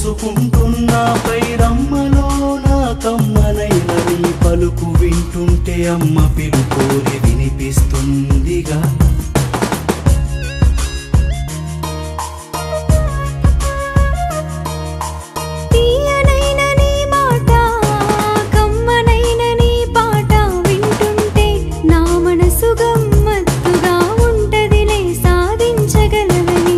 పోసుకుంటున్నా పైరమ్మలో నా కమ్మనైన నీ పలుకు వింటుంటే అమ్మ పిలుకోరి వినిపిస్తుందిగా తీయనైన నీ మాట కమ్మనైన నీ పాట వింటుంటే నా మనసు గమ్మత్తుగా ఉంటదిలే సాధించగలవని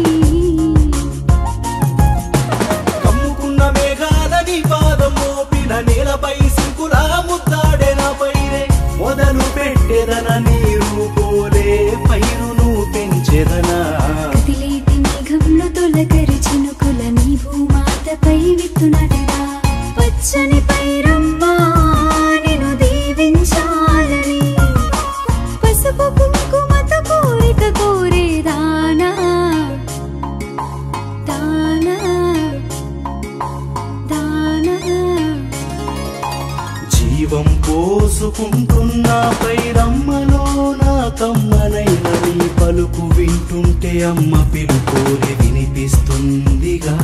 కమ్ముకున్న మేఘాలని పాదం మోపిన నేలపై సింకులా ముద్దాడే నా పైరే మొదలు పెట్టెదన నీరు పోలే పైరును పెంచెదనా కదిలేటి మేఘంలో తొలకరి చినుకుల నీ భూమాతపై విత్తునటరా పచ్చని పైరమ్మా నిన్ను దీవించాలని పసుపు కుంకుమతో కోరిక కోరేదానా దానా దానా జీవం పోసుకుంటున్నా పైరమ్మలో నా కమ్మనైన నీ పలుకు వింటుంటే అమ్మ పిలుకోరి వినిపిస్తుందిగా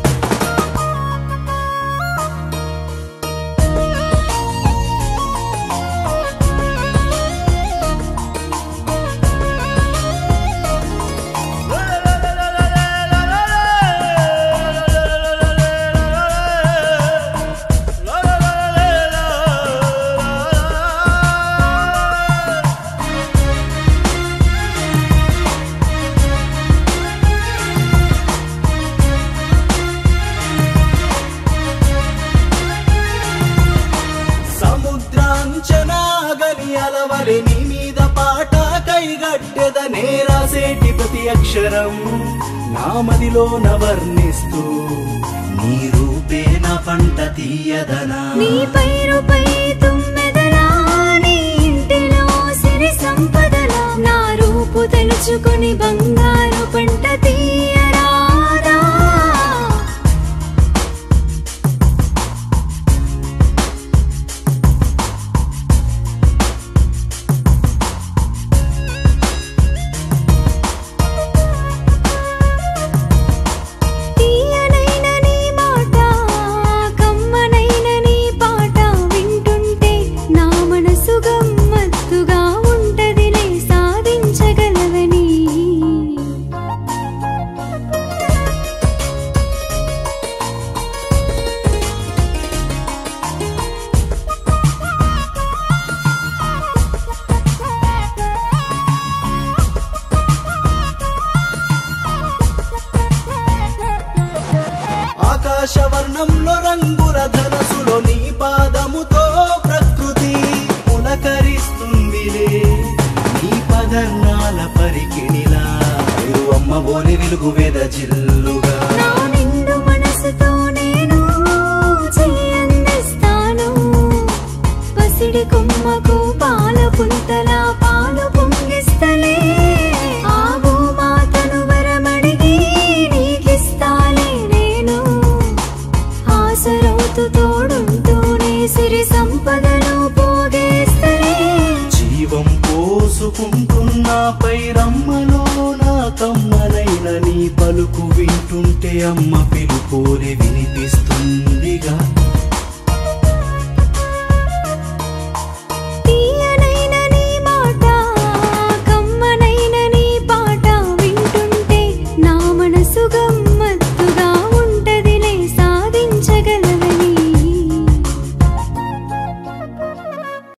సముద్రాంచనాగని అలవలి నీ మీద పాట కైగట్టెద నేరాసేటి ప్రతి అక్షరం నా మదిలో వర్ణిస్తూ నీ రూపే నా పంట తీయదనా నీ పైరుపై తుమ్మెదలా నీ ఇంటిలో సిరి సంపదలా నా రూపు తెలుచుకొని బంగారు పంట తీయరాదా తీయనైన నీ మాట కమ్మనైన నీ పాట వింటుంటే నా మనసు గమ్మత్తుగా ఉంటదిలే సాధించగలవని ఆకాశవర్ణంలో రంగుల ధనసులో నీ పాదముతో ప్రకృతి పులకరిస్తుందిలే నీ పదర్నాల పరికిణిలా అమ్మ బోని వెలుగు వేద జిల్లుగా నా నిండు మనసుతో నేను చెయ్యందిస్తాను పసిడి కొమ్మకు పాల పుంతల పాలు పొంగిస్తలే ఆ భూమాతను వరమడిగి నీకిస్తాలే నేను ఆసరవుతూ తోడుంటూనే సిరి సంపదలు పోగేస్తలే జీవం పోసుకుంటున్నా పైరమ్మలో నా కమ్మనైన నీ పలుకు వింటుంటే అమ్మ పిలుపోలే వినిపిస్తుందిగా